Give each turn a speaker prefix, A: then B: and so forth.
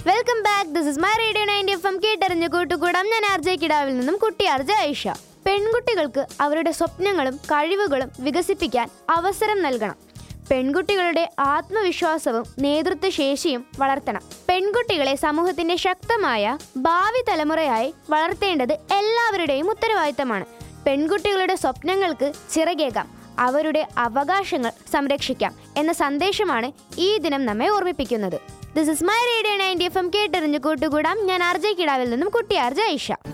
A: welcome back this is my radio ninety F M കേട്ടറിഞ്ഞ കൂട്ടുകൂടാം ഞാൻ ആർജെ കിടാവിൽ നിന്നും കുട്ടി ആർജ ഐഷ പെൺകുട്ടികൾക്ക് അവരുടെ സ്വപ്നങ്ങളും കഴിവുകളും വികസിപ്പിക്കാൻ അവസരം നൽകണം പെൺകുട്ടികളുടെ ആത്മവിശ്വാസവും നേതൃത്വ ശേഷിയും വളർത്തണം പെൺകുട്ടികളെ സമൂഹത്തിന്റെ ശക്തമായ ഭാവി തലമുറയായി വളർത്തേണ്ടത് എല്ലാവരുടെയും ഉത്തരവാദിത്തമാണ് പെൺകുട്ടികളുടെ സ്വപ്നങ്ങൾക്ക് ചിറകേകാം അവരുടെ അവകാശങ്ങൾ സംരക്ഷിക്കാം എന്ന സന്ദേശമാണ് ഈ ദിനം നമ്മെ ഓർമ്മിപ്പിക്കുന്നത് this is my radio ninety F M കേട്ടെറിഞ്ഞു കൂട്ടുകൂടാം ഞാൻ ആർജെ കിടാവിൽ നിന്നും കുട്ടി ആർജ ഐഷ